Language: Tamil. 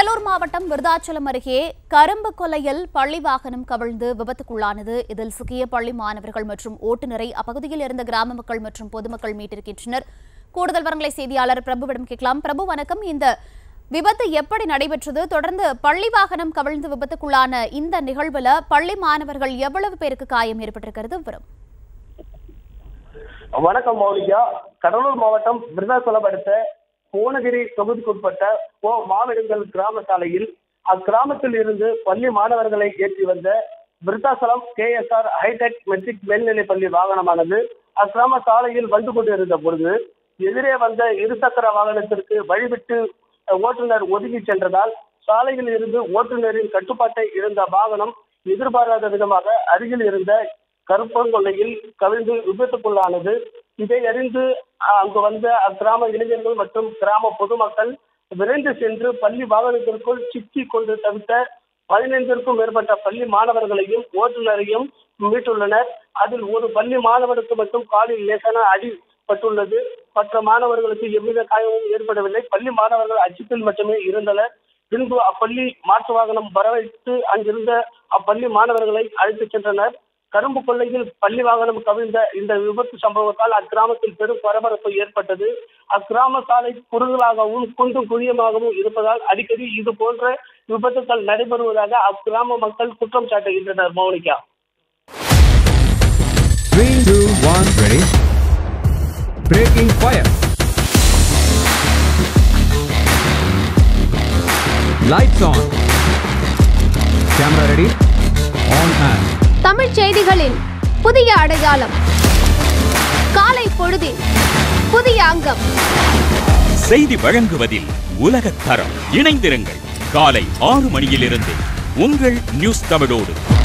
கடலூர் மாவட்டம் விருதாச்சலம் அருகே கரும்பு கொல்லையில் பள்ளி வாகனம் கவிழ்ந்து விபத்துக்குள்ளானது இதில் சிக்கிய பள்ளி மாணவர்கள் மற்றும் ஓட்டுநரை அப்பகுதியில் இருந்த கிராம மக்கள் மற்றும் பொதுமக்கள் மீட்டிருக்கின்றனர் கூடுதல் விவரங்களை செய்தியாளர் பிரபுவிடம் கேட்கலாம் பிரபு வணக்கம் இந்த விபத்து எப்படி நடைபெற்றது தொடர்ந்து பள்ளி வாகனம் கவிழ்ந்து விபத்துக்குள்ளான இந்த நிகழ்வுல பள்ளி மாணவர்கள் எவ்வளவு பேருக்கு காயம் ஏற்பட்டிருக்கிறது விவரம் வணக்கம் மௌலிகா கடலூர் மாவட்டம் விருதாச்சலம் அடுத்த புவனகிரி தொகுதிக்குட்பட்ட ஓ மாவிடங்கள் கிராம சாலையில் அக்கிராமத்தில் இருந்து பள்ளி மாணவர்களை ஏற்றி வந்த விருத்தாசலம் கேஎஸ்ஆர் ஹைடெக் மெட்ரிக் மேல்நிலைப் பள்ளி வாகனமானது அக்கிராம சாலையில் வந்து கொண்டிருந்த பொழுது எதிரே வந்த இருசக்கர வாகனத்திற்கு வழிவிட்டு அஹ், ஓட்டுநர் ஒதுங்கி சென்றதால் சாலையில் இருந்து ஓட்டுநரின் கட்டுப்பாட்டை இழந்த வாகனம் எதிர்பாராத விதமாக அருகில் இருந்த கருப்பங்கொல்லையில் கவிழ்ந்து விபத்துக்குள்ளானது இதை அறிந்து அஹ், அங்கு வந்த அக்கிராம இளைஞர்கள் மற்றும் கிராம பொதுமக்கள் விரைந்து சென்று பள்ளி வாகனத்திற்குள் சிக்கி கொண்டு தவித்த பதினைந்திற்கும் மேற்பட்ட பள்ளி மாணவர்களையும் ஓட்டுநரையும் மீட்டுள்ளனர் அதில் ஒரு பள்ளி மாணவனுக்கு மட்டும் காலில் லேசான அடிபட்டுள்ளது மற்ற மாணவர்களுக்கு எவ்வித காயமும் ஏற்படவில்லை பள்ளி மாணவர்கள் அச்சத்தில் மட்டுமே இருந்தனர் பின்பு அப்பள்ளி மாற்று வாகனம் வரவைத்து அங்கிருந்த அப்பள்ளி மாணவர்களை அழைத்துச் சென்றனர் கரும்பு கொள்ளையில் பள்ளி வாகனம் கவிழ்ந்த இந்த விபத்து சம்பவத்தால் அக்கிராமத்தில் பெரும் பரபரப்பு ஏற்பட்டது அக்கிராம சாலை குறுகலாகவும் குண்டும் குழியமாகவும் இருப்பதால் அடிக்கடி இது போன்ற விபத்துக்கள் நடைபெறுவதாக அக்கிராம மக்கள் குற்றம் சாட்டுகின்றனர் Mounika Three, two, one, ready. Breaking fire. Lights on. Camera ready. On and. Tamil செய்திகளின் புதிய அடையாளம் காலை பொழுதில் புதிய அங்கம் செய்தி வழங்குவதில் உலகத் தரம் இணைந்திருங்கள் காலை ஆறு மணியிலிருந்து உங்கள் நியூஸ் தமிழோடு